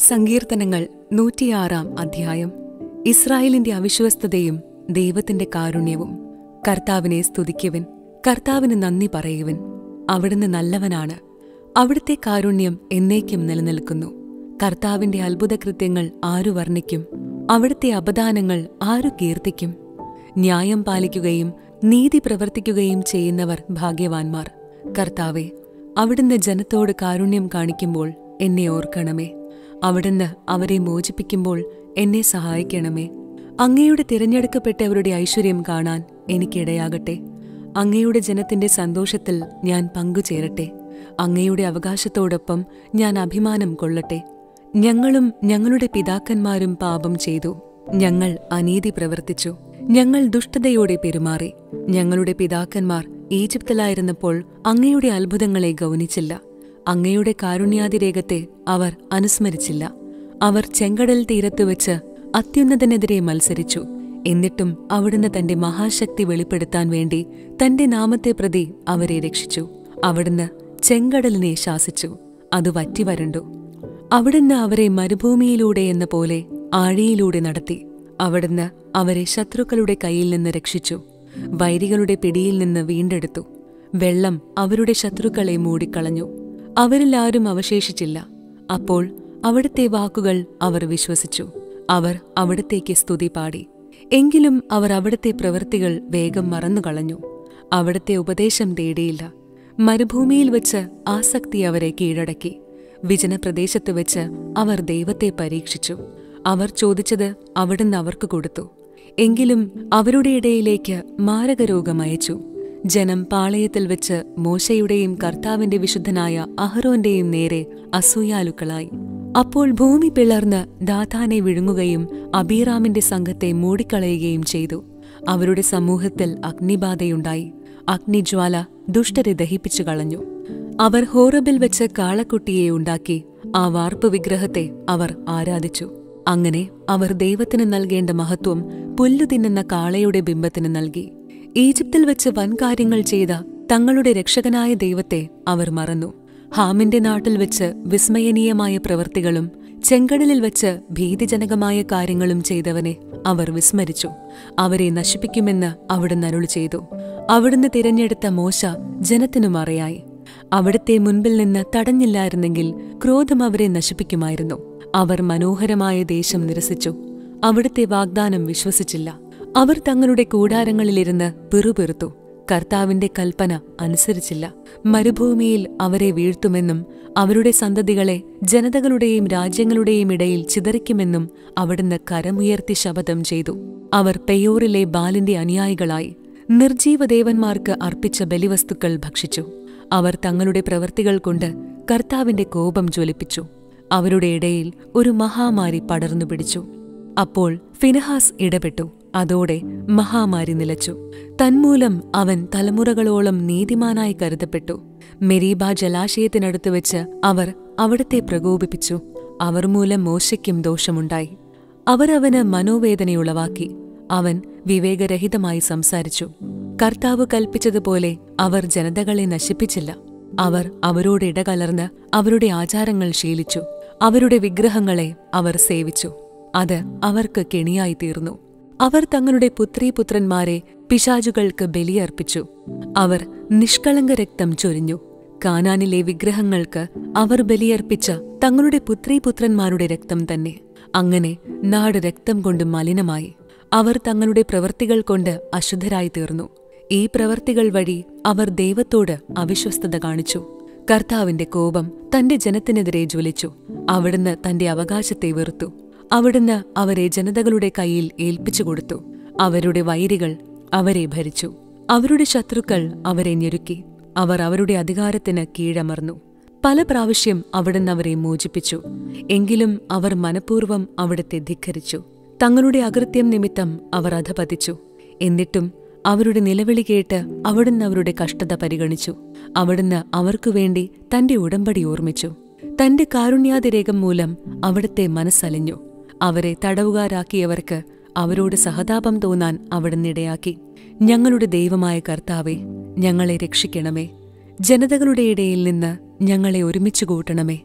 സങ്കീർത്തനങ്ങൾ നൂറ്റിയാറാം അധ്യായം ഇസ്രായേലിന്റെ അവിശ്വസ്തതയും ദൈവത്തിന്റെ കാരുണ്യവും കർത്താവിനെ സ്തുതിക്കുവിൻ കർത്താവിന് നന്ദി പറയുവിൻ അവിടുന്ന് നല്ലവനാണ് അവിടുത്തെ കാരുണ്യം എന്നേക്കും നിലനിൽക്കുന്നു കർത്താവിന്റെ അത്ഭുതകൃത്യങ്ങൾ ആരു വർണ്ണിക്കും അവിടുത്തെ അപദാനങ്ങൾ ആരു കീർത്തിക്കും ന്യായം പാലിക്കുകയും നീതി പ്രവർത്തിക്കുകയും ചെയ്യുന്നവർ ഭാഗ്യവാന്മാർ കർത്താവെ അവിടുന്ന് ജനത്തോട് കാരുണ്യം കാണിക്കുമ്പോൾ എന്നെ ഓർക്കണമേ അവിടുന്ന് അവരെ മോചിപ്പിക്കുമ്പോൾ എന്നെ സഹായിക്കണമേ അങ്ങയുടെ തിരഞ്ഞെടുക്കപ്പെട്ടവരുടെ ഐശ്വര്യം കാണാൻ എനിക്കിടയാകട്ടെ അങ്ങയുടെ ജനത്തിന്റെ സന്തോഷത്തിൽ ഞാൻ പങ്കുചേരട്ടെ അങ്ങയുടെ അവകാശത്തോടൊപ്പം ഞാൻ അഭിമാനം കൊള്ളട്ടെ ഞങ്ങളും ഞങ്ങളുടെ പിതാക്കന്മാരും പാപം ചെയ്തു ഞങ്ങൾ അനീതി പ്രവർത്തിച്ചു ഞങ്ങൾ ദുഷ്ടതയോടെ പെരുമാറി ഞങ്ങളുടെ പിതാക്കന്മാർ ഈജിപ്തിലായിരുന്നപ്പോൾ അങ്ങയുടെ അത്ഭുതങ്ങളെ ഗൗനിച്ചില്ല അങ്ങയുടെ കാരുണ്യാതിരേകത്തെ അവർ അനുസ്മരിച്ചില്ല അവർ ചെങ്കടൽ തീരത്ത് വെച്ച് അത്യുന്നതനെതിരെ മത്സരിച്ചു എന്നിട്ടും അവിടുന്ന് തന്റെ മഹാശക്തി വെളിപ്പെടുത്താൻ വേണ്ടി തന്റെ നാമത്തെ പ്രതി അവരെ രക്ഷിച്ചു അവിടുന്ന് ചെങ്കടലിനെ ശാസിച്ചു അത് വറ്റിവരണ്ടു അവിടുന്ന് അവരെ മരുഭൂമിയിലൂടെ എന്ന പോലെ ആഴിയിലൂടെ നടത്തി അവിടുന്ന് അവരെ ശത്രുക്കളുടെ കയ്യിൽ നിന്ന് രക്ഷിച്ചു വൈരികളുടെ പിടിയിൽ നിന്ന് വീണ്ടെടുത്തു വെള്ളം അവരുടെ ശത്രുക്കളെ മൂടിക്കളഞ്ഞു അവരിൽ ആരും അവശേഷിച്ചില്ല അപ്പോൾ അവിടുത്തെ വാക്കുകൾ അവർ വിശ്വസിച്ചു അവർ അവിടത്തേക്ക് സ്തുതി പാടി എങ്കിലും അവർ അവിടുത്തെ പ്രവൃത്തികൾ വേഗം മറന്നുകളഞ്ഞു അവിടുത്തെ ഉപദേശം തേടിയില്ല മരുഭൂമിയിൽ വെച്ച് ആസക്തി അവരെ കീഴടക്കി വിജനപ്രദേശത്ത് വെച്ച് അവർ ദൈവത്തെ പരീക്ഷിച്ചു അവർ ചോദിച്ചത് അവിടുന്ന് അവർക്ക് കൊടുത്തു എങ്കിലും അവരുടെ ഇടയിലേക്ക് മാരകരോഗം അയച്ചു ജനം പാളയത്തിൽ വെച്ച് മോശയുടെയും കർത്താവിന്റെ വിശുദ്ധനായ അഹ്റോന്റെയും നേരെ അസൂയാലുക്കളായി അപ്പോൾ ഭൂമി പിളർന്ന് ദാഥാനെ വിഴുങ്ങുകയും അബീറാമിന്റെ സംഘത്തെ മൂടിക്കളയുകയും ചെയ്തു അവരുടെ സമൂഹത്തിൽ അഗ്നിബാധയുണ്ടായി അഗ്നിജ്വാല ദുഷ്ടരെ ദഹിപ്പിച്ചു കളഞ്ഞു അവർ ഹോറബിൽ വെച്ച് കാളക്കുട്ടിയെ ഉണ്ടാക്കി ആ വാർപ്പ് വിഗ്രഹത്തെ അവർ ആരാധിച്ചു അങ്ങനെ അവർ ദൈവത്തിന് നൽകേണ്ട മഹത്വം പുല്ലു തിന്നുന്ന കാളയുടെ ബിംബത്തിന് നൽകി ഈജിപ്തിൽ വെച്ച് വൻകാര്യങ്ങൾ ചെയ്ത തങ്ങളുടെ രക്ഷകനായ ദൈവത്തെ അവർ മറന്നു ഹാമിന്റെ നാട്ടിൽ വെച്ച് വിസ്മയനീയമായ പ്രവൃത്തികളും ചെങ്കടലിൽ വെച്ച് ഭീതിജനകമായ കാര്യങ്ങളും ചെയ്തവനെ അവർ വിസ്മരിച്ചു അവരെ നശിപ്പിക്കുമെന്ന് അവിടുന്ന് അരുളി ചെയ്തു അവിടുന്ന് തിരഞ്ഞെടുത്ത മോശ ജനത്തിനു മറയായി അവിടുത്തെ മുൻപിൽ നിന്ന് തടഞ്ഞില്ലായിരുന്നെങ്കിൽ ക്രോധം അവരെ നശിപ്പിക്കുമായിരുന്നു അവർ മനോഹരമായ ദേശം നിരസിച്ചു അവിടുത്തെ വാഗ്ദാനം വിശ്വസിച്ചില്ല അവർ തങ്ങളുടെ കൂടാരങ്ങളിലിരുന്ന് പിറുപിറുത്തു കർത്താവിന്റെ കൽപ്പന അനുസരിച്ചില്ല മരുഭൂമിയിൽ അവരെ വീഴ്ത്തുമെന്നും അവരുടെ സന്തതികളെ ജനതകളുടെയും രാജ്യങ്ങളുടെയും ഇടയിൽ ചിതറിക്കുമെന്നും അവിടുന്ന് കരമുയർത്തി ശപഥം ചെയ്തു അവർ പെയോറിലെ ബാലിന്റെ അനുയായികളായി നിർജീവദേവന്മാർക്ക് അർപ്പിച്ച ബലിവസ്തുക്കൾ ഭക്ഷിച്ചു അവർ തങ്ങളുടെ പ്രവൃത്തികൾ കൊണ്ട് കർത്താവിന്റെ കോപം ജ്വലിപ്പിച്ചു അവരുടെ ഇടയിൽ ഒരു മഹാമാരി പടർന്നു പിടിച്ചു അപ്പോൾ ഫിനഹാസ് ഇടപെട്ടു അതോടെ മഹാമാരി നിലച്ചു തന്മൂലം അവൻ തലമുറകളോളം നീതിമാനായി കരുതപ്പെട്ടു മെരീബ ജലാശയത്തിനടുത്ത് വെച്ച് അവർ അവിടത്തെ പ്രകോപിപ്പിച്ചു അവർ മൂലം മോശയ്ക്കും ദോഷമുണ്ടായി അവരവന് മനോവേദനയുളവാക്കി അവൻ വിവേകരഹിതമായി സംസാരിച്ചു കർത്താവ് കൽപ്പിച്ചതുപോലെ അവർ ജനതകളെ നശിപ്പിച്ചില്ല അവർ അവരോട് ഇടകലർന്ന് അവരുടെ ആചാരങ്ങൾ ശീലിച്ചു അവരുടെ വിഗ്രഹങ്ങളെ അവർ സേവിച്ചു അത് അവർക്ക് കെണിയായി തീർന്നു അവർ തങ്ങളുടെ പുത്രീപുത്രന്മാരെ പിശാചുകൾക്ക് ബലിയർപ്പിച്ചു അവർ നിഷ്കളങ്ക രക്തം ചൊരിഞ്ഞു കാനാനിലെ വിഗ്രഹങ്ങൾക്ക് അവർ ബലിയർപ്പിച്ച തങ്ങളുടെ പുത്രീപുത്രന്മാരുടെ രക്തം തന്നെ അങ്ങനെ നാട് രക്തം കൊണ്ട് മലിനമായി അവർ തങ്ങളുടെ പ്രവൃത്തികൾ കൊണ്ട് അശുദ്ധരായി തീർന്നു ഈ പ്രവൃത്തികൾ വഴി അവർ ദൈവത്തോട് അവിശ്വസ്തത കാണിച്ചു കർത്താവിന്റെ കോപം തന്റെ ജനത്തിനെതിരെ ജ്വലിച്ചു അവിടുന്ന് തന്റെ അവകാശത്തെ വെറുത്തു അവിടുന്ന് അവരെ ജനതകളുടെ കയ്യിൽ ഏൽപ്പിച്ചു കൊടുത്തു അവരുടെ വൈരികൾ അവരെ ഭരിച്ചു അവരുടെ ശത്രുക്കൾ അവരെ ഞെരുക്കി അവർ അവരുടെ അധികാരത്തിന് കീഴമർന്നു പല പ്രാവശ്യം അവിടുന്ന് അവരെ മോചിപ്പിച്ചു എങ്കിലും അവർ മനഃപൂർവ്വം അവിടുത്തെ ധിഖരിച്ചു തങ്ങളുടെ അകൃത്യം നിമിത്തം അവർ അധപതിച്ചു എന്നിട്ടും അവരുടെ നിലവിളി കേട്ട് അവിടുന്ന് അവരുടെ കഷ്ടത പരിഗണിച്ചു അവിടുന്ന് അവർക്കു വേണ്ടി തന്റെ ഉടമ്പടി ഓർമ്മിച്ചു തന്റെ കാരുണ്യാതിരേകം മൂലം അവിടുത്തെ മനസ്സലിഞ്ഞു അവരെ തടവുകാരാക്കിയവർക്ക് അവരോട് സഹതാപം തോന്നാൻ അവിടുന്നിടയാക്കി ഞങ്ങളുടെ ദൈവമായ കർത്താവെ ഞങ്ങളെ രക്ഷിക്കണമേ ജനതകളുടെ ഇടയിൽ നിന്ന് ഞങ്ങളെ ഒരുമിച്ചു കൂട്ടണമേ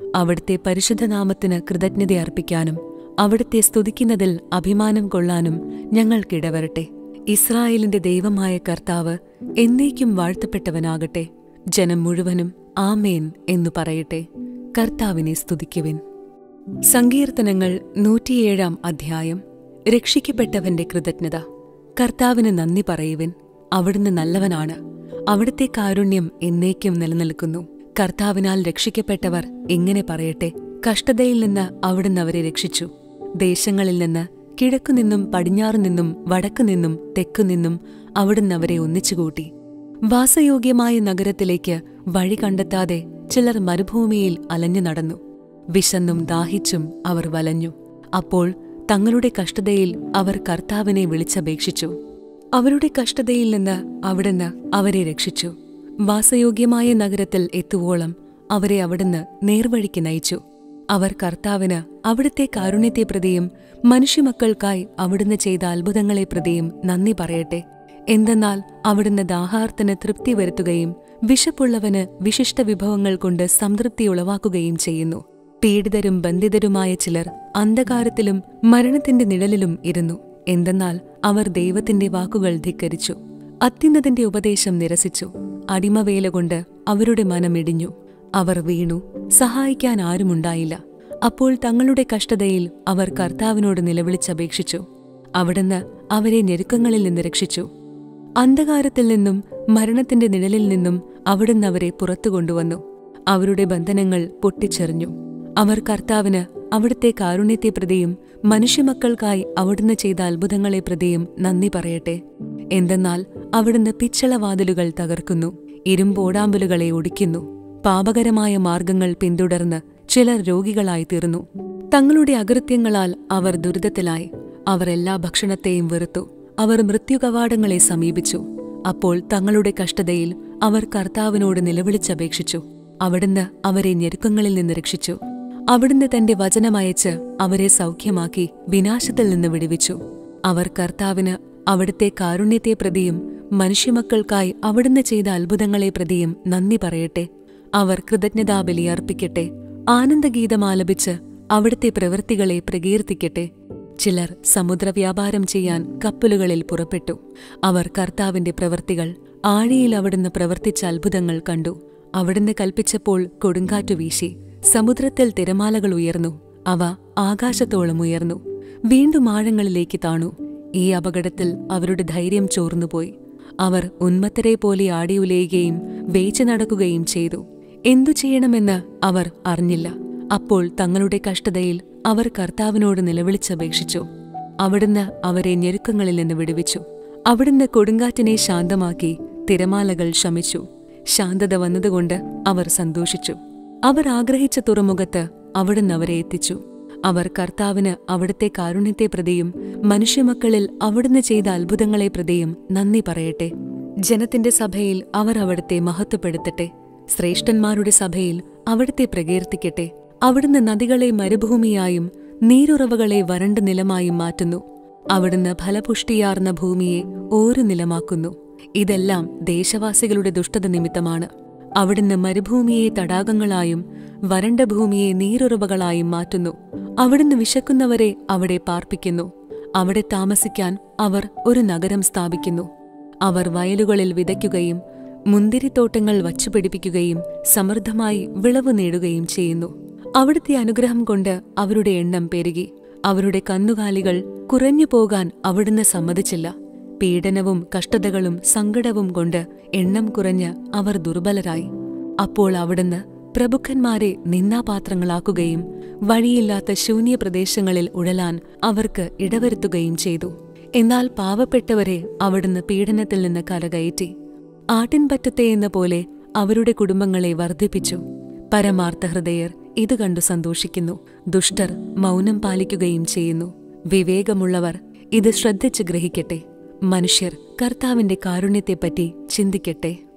അവിടുത്തെ പരിശുദ്ധനാമത്തിന് കൃതജ്ഞത അർപ്പിക്കാനും അവിടുത്തെ സ്തുതിക്കുന്നതിൽ അഭിമാനം കൊള്ളാനും ഞങ്ങൾക്കിടവരട്ടെ ഇസ്രായേലിന്റെ ദൈവമായ കർത്താവ് എന്നേക്കും വാഴ്ത്തപ്പെട്ടവനാകട്ടെ ജനം മുഴുവനും ആമേൻ എന്നു പറയട്ടെ കർത്താവിനെ സ്തുതിക്കുവിൻ സങ്കീർത്തനങ്ങൾ നൂറ്റിയേഴാം അധ്യായം രക്ഷിക്കപ്പെട്ടവന്റെ കൃതജ്ഞത കർത്താവിന് നന്ദി പറയുവിൻ അവിടുന്ന് നല്ലവനാണ് അവിടുത്തെ കാരുണ്യം എന്നേക്കും നിലനിൽക്കുന്നു കർത്താവിനാൽ രക്ഷിക്കപ്പെട്ടവർ എങ്ങനെ പറയട്ടെ കഷ്ടതയിൽ നിന്ന് അവിടുന്ന് അവരെ രക്ഷിച്ചു ദേശങ്ങളിൽ നിന്ന് കിഴക്കുനിന്നും പടിഞ്ഞാറുനിന്നും വടക്കുനിന്നും തെക്കുനിന്നും അവിടുന്ന് അവരെ ഒന്നിച്ചുകൂട്ടി വാസയോഗ്യമായ നഗരത്തിലേക്ക് വഴി കണ്ടെത്താതെ ചിലർ മരുഭൂമിയിൽ അലഞ്ഞു നടന്നു വിശന്നും ദാഹിച്ചും അവർ വലഞ്ഞു അപ്പോൾ തങ്ങളുടെ കഷ്ടതയിൽ അവർ കർത്താവിനെ വിളിച്ചപേക്ഷിച്ചു അവരുടെ കഷ്ടതയിൽ നിന്ന് അവിടുന്ന് അവരെ രക്ഷിച്ചു വാസയോഗ്യമായ നഗരത്തിൽ എത്തുവോളം അവരെ അവിടുന്ന് നേർവഴിക്ക് നയിച്ചു അവർ കർത്താവിന് അവിടുത്തെ കാരുണ്യത്തെ പ്രതിയും മനുഷ്യമക്കൾക്കായി അവിടുന്ന് ചെയ്ത അത്ഭുതങ്ങളെ പ്രതിയും നന്ദി പറയട്ടെ എന്തെന്നാൽ അവിടുന്ന് ദാഹാർത്തിന് തൃപ്തി വരുത്തുകയും വിശപ്പുള്ളവന് വിശിഷ്ട വിഭവങ്ങൾ കൊണ്ട് സംതൃപ്തി ഉളവാക്കുകയും ചെയ്യുന്നു പീഡിതരും ബന്ധിതരുമായ ചിലർ അന്ധകാരത്തിലും മരണത്തിന്റെ നിഴലിലും ഇരുന്നു എന്തെന്നാൽ അവർ ദൈവത്തിന്റെ വാക്കുകൾ ധിക്കരിച്ചു അത്യുന്നതിന്റെ ഉപദേശം നിരസിച്ചു അടിമവേല കൊണ്ട് അവരുടെ മനമിടിഞ്ഞു അവർ വീണു സഹായിക്കാൻ ആരുമുണ്ടായില്ല അപ്പോൾ തങ്ങളുടെ കഷ്ടതയിൽ അവർ കർത്താവിനോട് നിലവിളിച്ചപേക്ഷിച്ചു അവിടുന്ന് അവരെ ഞെരുക്കങ്ങളിൽ നിന്ന് രക്ഷിച്ചു അന്ധകാരത്തിൽ നിന്നും മരണത്തിന്റെ നിഴലിൽ നിന്നും അവിടുന്ന് അവരെ പുറത്തു കൊണ്ടുവന്നു അവരുടെ ബന്ധനങ്ങൾ പൊട്ടിച്ചെറിഞ്ഞു അവർ കർത്താവിന് അവിടുത്തെ കാരുണ്യത്തെ പ്രതിയും മനുഷ്യമക്കൾക്കായി അവിടുന്ന് ചെയ്ത അത്ഭുതങ്ങളെ പ്രതിയും നന്ദി പറയട്ടെ എന്തെന്നാൽ അവിടുന്ന് പിച്ചളവാതിലുകൾ തകർക്കുന്നു ഇരുമ്പോടാമ്പലുകളെ ഒടിക്കുന്നു പാപകരമായ മാർഗങ്ങൾ പിന്തുടർന്ന് ചിലർ രോഗികളായി തീർന്നു തങ്ങളുടെ അകൃത്യങ്ങളാൽ അവർ ദുരിതത്തിലായി അവർ എല്ലാ ഭക്ഷണത്തെയും വെറുത്തു അവർ മൃത്യുകവാടങ്ങളെ സമീപിച്ചു അപ്പോൾ തങ്ങളുടെ കഷ്ടതയിൽ അവർ കർത്താവിനോട് നിലവിളിച്ചപേക്ഷിച്ചു അവിടുന്ന് അവരെ ഞെരുക്കങ്ങളിൽ നിന്ന് രക്ഷിച്ചു അവിടുന്ന് തന്റെ വചനമയച്ച് അവരെ സൗഖ്യമാക്കി വിനാശത്തിൽ നിന്ന് വിടുവിച്ചു അവർ കർത്താവിന് അവിടുത്തെ കാരുണ്യത്തെ പ്രതിയും മനുഷ്യമക്കൾക്കായി അവിടുന്ന് ചെയ്ത അത്ഭുതങ്ങളെ പ്രതിയും നന്ദി പറയട്ടെ അവർ കൃതജ്ഞതാബലി അർപ്പിക്കട്ടെ ആനന്ദഗീതം ആലപിച്ച് അവിടുത്തെ പ്രവൃത്തികളെ പ്രകീർത്തിക്കട്ടെ ചിലർ സമുദ്രവ്യാപാരം ചെയ്യാൻ കപ്പലുകളിൽ പുറപ്പെട്ടു അവർ കർത്താവിന്റെ പ്രവൃത്തികൾ ആഴിയിൽ അവിടുന്ന് പ്രവർത്തിച്ച അത്ഭുതങ്ങൾ കണ്ടു അവിടുന്ന് കൽപ്പിച്ചപ്പോൾ കൊടുങ്കാറ്റു വീശി സമുദ്രത്തിൽ തിരമാലകൾ ഉയർന്നു അവ ആകാശത്തോളം ഉയർന്നു വീണ്ടും ആഴങ്ങളിലേക്ക് താണു ഈ അപകടത്തിൽ അവരുടെ ധൈര്യം ചോർന്നുപോയി അവർ ഉന്മത്തരെ പോലെ ആടിയുലയുകയും വേച്ചു നടക്കുകയും ചെയ്തു എന്തു ചെയ്യണമെന്ന് അവർ അറിഞ്ഞില്ല അപ്പോൾ തങ്ങളുടെ കഷ്ടതയിൽ അവർ കർത്താവിനോട് നിലവിളിച്ചപേക്ഷിച്ചു അവിടുന്ന് അവരെ ഞെരുക്കങ്ങളിൽ നിന്ന് വിടുവിച്ചു അവിടുന്ന് കൊടുങ്കാറ്റിനെ ശാന്തമാക്കി തിരമാലകൾ ശമിച്ചു ശാന്തത വന്നതുകൊണ്ട് അവർ സന്തോഷിച്ചു അവർ ആഗ്രഹിച്ച തുറമുഖത്ത് അവിടുന്ന് അവരെ എത്തിച്ചു അവർ കർത്താവിന് അവിടുത്തെ കാരുണ്യത്തെ പ്രതിയും മനുഷ്യമക്കളിൽ അവിടുന്ന് ചെയ്ത അത്ഭുതങ്ങളെ പ്രതിയും നന്ദി പറയട്ടെ ജനത്തിന്റെ സഭയിൽ അവർ അവിടുത്തെ മഹത്വപ്പെടുത്തട്ടെ ശ്രേഷ്ഠന്മാരുടെ സഭയിൽ അവിടുത്തെ പ്രകീർത്തിക്കട്ടെ അവിടുന്ന് നദികളെ മരുഭൂമിയായും നീരുറവകളെ വരണ്ട നിലമായും മാറ്റുന്നു അവിടുന്ന് ഫലപുഷ്ടിയാർന്ന ഭൂമിയെ ഓരു നിലമാക്കുന്നു ഇതെല്ലാം ദേശവാസികളുടെ ദുഷ്ടത നിമിത്തമാണ് അവിടുന്ന് മരുഭൂമിയെ തടാകങ്ങളായും വരണ്ട ഭൂമിയെ നീരുറവകളായും മാറ്റുന്നു അവിടുന്ന് വിശക്കുന്നവരെ അവിടെ പാർപ്പിക്കുന്നു അവിടെ താമസിക്കാൻ അവർ ഒരു നഗരം സ്ഥാപിക്കുന്നു അവർ വയലുകളിൽ വിതയ്ക്കുകയും മുന്തിരിത്തോട്ടങ്ങൾ വച്ചുപിടിപ്പിക്കുകയും സമൃദ്ധമായി വിളവ് നേടുകയും ചെയ്യുന്നു അവിടുത്തെ അനുഗ്രഹം കൊണ്ട് അവരുടെ എണ്ണം പെരുകി അവരുടെ കന്നുകാലികൾ കുറഞ്ഞു പോകാൻ അവിടുന്ന് സമ്മതിച്ചില്ല പീഡനവും കഷ്ടതകളും സങ്കടവും കൊണ്ട് എണ്ണം കുറഞ്ഞ് അവർ ദുർബലരായി അപ്പോൾ അവിടുന്ന് പ്രഭുക്കന്മാരെ നിന്നാപാത്രങ്ങളാക്കുകയും വഴിയില്ലാത്ത ശൂന്യ പ്രദേശങ്ങളിൽ ഉഴലാൻ അവർക്ക് ഇടവരുത്തുകയും ചെയ്തു എന്നാൽ പാവപ്പെട്ടവരെ അവിടുന്ന് പീഡനത്തിൽ നിന്ന് കരകയറ്റി ആട്ടിൻപറ്റത്തെ എന്ന പോലെ അവരുടെ കുടുംബങ്ങളെ വർദ്ധിപ്പിച്ചു പരമാർത്ഥ ഹൃദയർ ഇത് കണ്ടു സന്തോഷിക്കുന്നു ദുഷ്ടർ മൗനം പാലിക്കുകയും ചെയ്യുന്നു വിവേകമുള്ളവർ ഇത് ശ്രദ്ധിച്ച് ഗ്രഹിക്കട്ടെ മനുഷ്യർ കർത്താവിന്റെ കാരുണ്യത്തെപ്പറ്റി ചിന്തിക്കട്ടെ